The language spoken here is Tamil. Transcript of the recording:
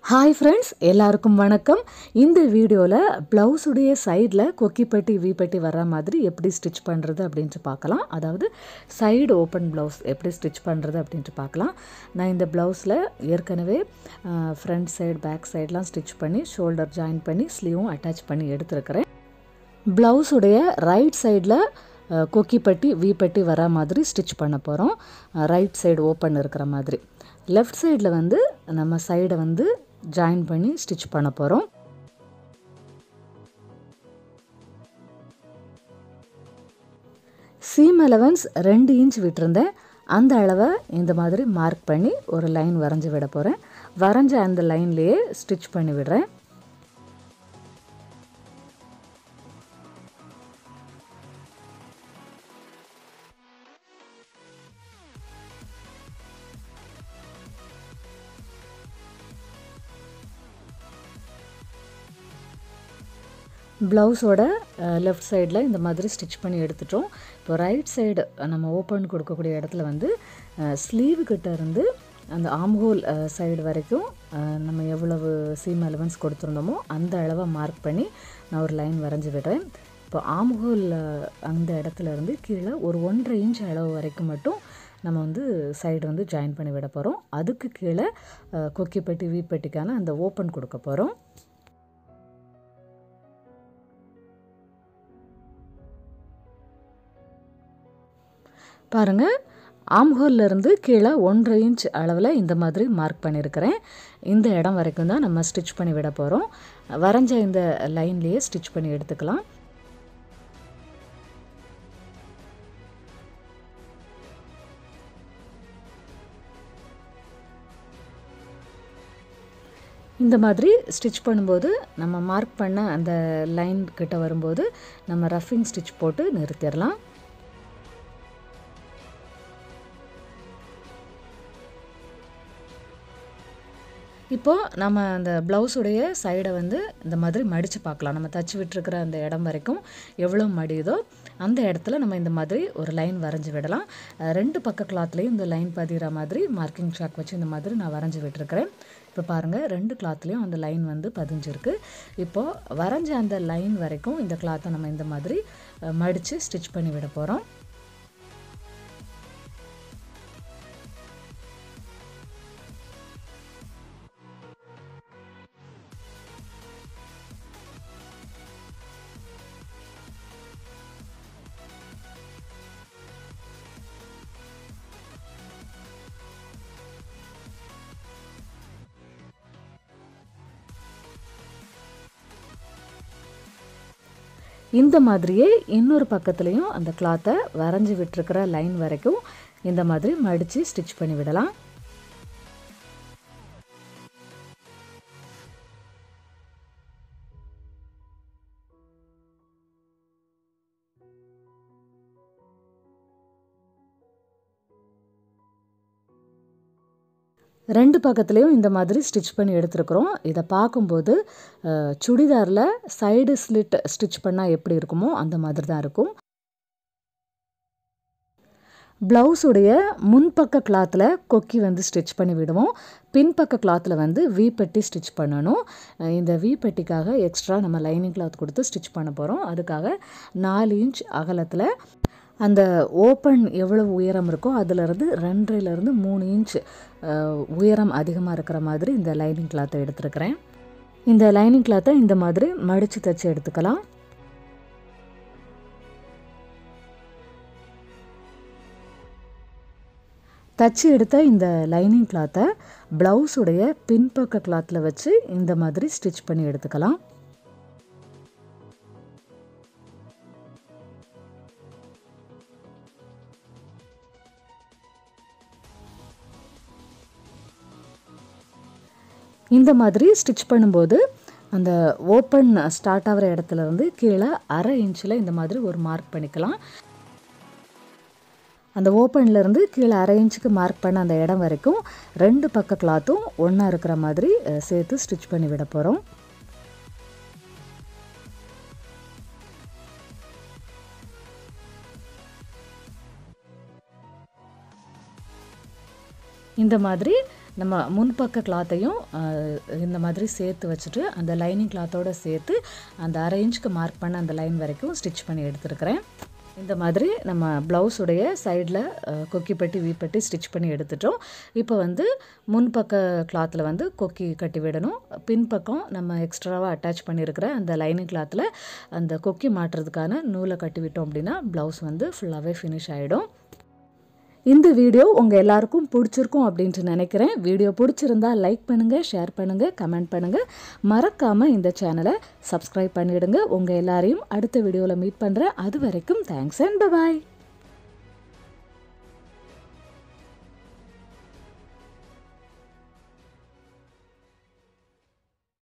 ஹாய் ஃப்ரெண்ட்ஸ் எல்லாருக்கும் வணக்கம் இந்த வீடியோவில் ப்ளவுஸுடைய சைடில் கொக்கிப்பட்டி வீப்பட்டி வர்ற மாதிரி எப்படி ஸ்டிச் பண்ணுறது அப்படின்ட்டு பார்க்கலாம் அதாவது சைடு ஓப்பன் ப்ளவுஸ் எப்படி ஸ்டிச் பண்ணுறது அப்படின்ட்டு பார்க்கலாம் நான் இந்த ப்ளவுஸில் ஏற்கனவே ஃப்ரண்ட் சைடு பேக் சைடெலாம் ஸ்டிச் பண்ணி ஷோல்டர் ஜாயின் பண்ணி ஸ்லீவும் அட்டாச் பண்ணி எடுத்துருக்கிறேன் ப்ளவுஸுடைய ரைட் சைடில் கொக்கிப்பட்டி வீப்பட்டி வர மாதிரி ஸ்டிச் பண்ண போகிறோம் ரைட் சைடு ஓப்பன் இருக்கிற மாதிரி லெஃப்ட் சைடில் வந்து நம்ம சைடை வந்து ஜாயின் பண்ணி ஸ்டிச் பண்ண போகிறோம் சீம் அலவன்ஸ் ரெண்டு இன்ச் விட்டிருந்தேன் அந்த அளவை இந்த மாதிரி மார்க் பண்ணி ஒரு லைன் வரைஞ்சி விட போகிறேன் வரைஞ்ச அந்த லைன்லேயே ஸ்டிச் பண்ணி விடுறேன் ப்ளவுஸோட லெஃப்ட் சைடில் இந்த மாதிரி ஸ்டிச் பண்ணி எடுத்துட்டோம் இப்போ ரைட் சைடு நம்ம ஓப்பன் கொடுக்கக்கூடிய இடத்துல வந்து ஸ்லீவ் கிட்ட இருந்து அந்த ஆம்ஹோல் சைடு வரைக்கும் நம்ம எவ்வளவு சீம் அலவன்ஸ் கொடுத்துருந்தோமோ அந்த அளவை மார்க் பண்ணி நான் ஒரு லைன் வரைஞ்சி விடுறேன் இப்போ ஆம்ஹோல் அந்த இடத்துல இருந்து கீழே ஒரு ஒன்றரை இன்ச் அளவு வரைக்கும் மட்டும் நம்ம வந்து சைடு வந்து ஜாயின் பண்ணி விட போகிறோம் அதுக்கு கீழே கொக்கிப்பட்டி வீப்பட்டிக்கான அந்த ஓப்பன் கொடுக்க போகிறோம் பாருங்கள் ஆம்ஹோல்லேருந்து கீழே ஒன்றரை இன்ச் அளவில் இந்த மாதிரி மார்க் பண்ணியிருக்கிறேன் இந்த இடம் வரைக்கும் தான் நம்ம ஸ்டிச் பண்ணி விட போகிறோம் வரைஞ்ச இந்த லைன்லேயே ஸ்டிச் பண்ணி எடுத்துக்கலாம் இந்த மாதிரி ஸ்டிச் பண்ணும்போது நம்ம மார்க் பண்ண அந்த லைன் கிட்ட வரும்போது நம்ம ரஃபிங் ஸ்டிச் போட்டு நிறுத்திடலாம் இப்போது நம்ம அந்த ப்ளவுஸுடைய சைடை வந்து இந்த மாதிரி மடித்து பார்க்கலாம் நம்ம தச்சு விட்டுருக்கிற அந்த இடம் வரைக்கும் எவ்வளோ மடியுதோ அந்த இடத்துல நம்ம இந்த மாதிரி ஒரு லைன் வரைஞ்சி விடலாம் ரெண்டு பக்க கிளாத்லேயும் இந்த லைன் பதிகிற மாதிரி மார்க்கிங் சாக் வச்சு இந்த மாதிரி நான் வரைஞ்சி விட்டுருக்கிறேன் இப்போ பாருங்கள் ரெண்டு கிளாத்லேயும் அந்த லைன் வந்து பதிஞ்சிருக்கு இப்போது வரைஞ்ச அந்த லைன் வரைக்கும் இந்த கிளாத்தை நம்ம இந்த மாதிரி மடித்து ஸ்டிச் பண்ணி விட போகிறோம் இந்த மாதிரியே இன்னொரு பக்கத்துலேயும் அந்த கிளாத்தை வரைஞ்சி விட்டுருக்கிற லைன் வரைக்கும் இந்த மாதிரி மடித்து ஸ்டிச் பண்ணி விடலாம் ரெண்டு பக்கத்துலேயும் இந்த மாதிரி ஸ்டிச் பண்ணி எடுத்துருக்குறோம் இதை பார்க்கும்போது சுடிதாரில் சைடு ஸ்லிட் ஸ்டிச் பண்ணால் எப்படி இருக்குமோ அந்த மாதிரி தான் இருக்கும் ப்ளவுஸுடைய முன்பக்க கிளாத்தில் கொக்கி வந்து ஸ்டிச் பண்ணி விடுவோம் பின்பக்க கிளாத்தில் வந்து வீப்பட்டி ஸ்டிச் பண்ணணும் இந்த வீப்பட்டிக்காக எக்ஸ்ட்ரா நம்ம லைனிங் கிளாத் கொடுத்து ஸ்டிச் பண்ண போகிறோம் அதுக்காக நாலு இன்ச் அகலத்தில் அந்த ஓப்பன் எவ்வளோ உயரம் இருக்கோ அதிலிருந்து ரெண்டரைலேருந்து மூணு இன்ச் உயரம் அதிகமாக இருக்கிற மாதிரி இந்த லைனிங் கிளாத்தை எடுத்துருக்கிறேன் இந்த லைனிங் கிளாத்தை இந்த மாதிரி மடித்து தைச்சி எடுத்துக்கலாம் தச்சு எடுத்த இந்த லைனிங் கிளாத்தை ப்ளவுஸுடைய பின்பக்க கிளாத்தில் வச்சு இந்த மாதிரி ஸ்டிச் பண்ணி எடுத்துக்கலாம் இந்த மாதிரி ஸ்டிச் பண்ணும்போது அந்த ஓப்பன் ஸ்டார்ட் ஆகிற இடத்துல இருந்து கீழே அரை இன்ச்சில் இந்த மாதிரி ஒரு மார்க் பண்ணிக்கலாம் அந்த ஓப்பன்லேருந்து கீழே அரை இன்ச்சுக்கு மார்க் பண்ண அந்த இடம் வரைக்கும் ரெண்டு பக்க கிளாத்தும் ஒன்றா இருக்கிற மாதிரி சேர்த்து ஸ்டிச் பண்ணி விட போகிறோம் இந்த மாதிரி நம்ம முன்பக்க கிளாத்தையும் இந்த மாதிரி சேர்த்து வச்சுட்டு அந்த லைனிங் கிளாத்தோட சேர்த்து அந்த அரை இன்ச்சுக்கு மார்க் பண்ண அந்த லைன் வரைக்கும் ஸ்டிச் பண்ணி எடுத்துருக்கிறேன் இந்த மாதிரி நம்ம ப்ளவுஸுடைய சைடில் கொக்கி பட்டி வீப்பட்டி ஸ்டிச் பண்ணி எடுத்துட்டோம் இப்போ வந்து முன்பக்க கிளாத்தில் வந்து கொக்கி கட்டி விடணும் பின்பக்கம் நம்ம எக்ஸ்ட்ராவாக அட்டாச் பண்ணியிருக்கிற அந்த லைனிங் கிளாத்தில் அந்த கொக்கி மாட்டுறதுக்கான நூலை கட்டி விட்டோம் அப்படின்னா ப்ளவுஸ் வந்து ஃபுல்லாகவே ஃபினிஷ் ஆகிடும் இந்த வீடியோ உங்கள் எல்லாருக்கும் பிடிச்சிருக்கும் அப்படின்ட்டு நினைக்கிறேன் வீடியோ பிடிச்சிருந்தா லைக் பண்ணுங்கள் ஷேர் பண்ணுங்கள் கமெண்ட் பண்ணுங்கள் மறக்காமல் இந்த சேனலை சப்ஸ்கிரைப் பண்ணிவிடுங்க உங்கள் எல்லாரையும் அடுத்த வீடியோவில் மீட் பண்ணுறேன் அது வரைக்கும் தேங்க்ஸ் அண்ட் பாய்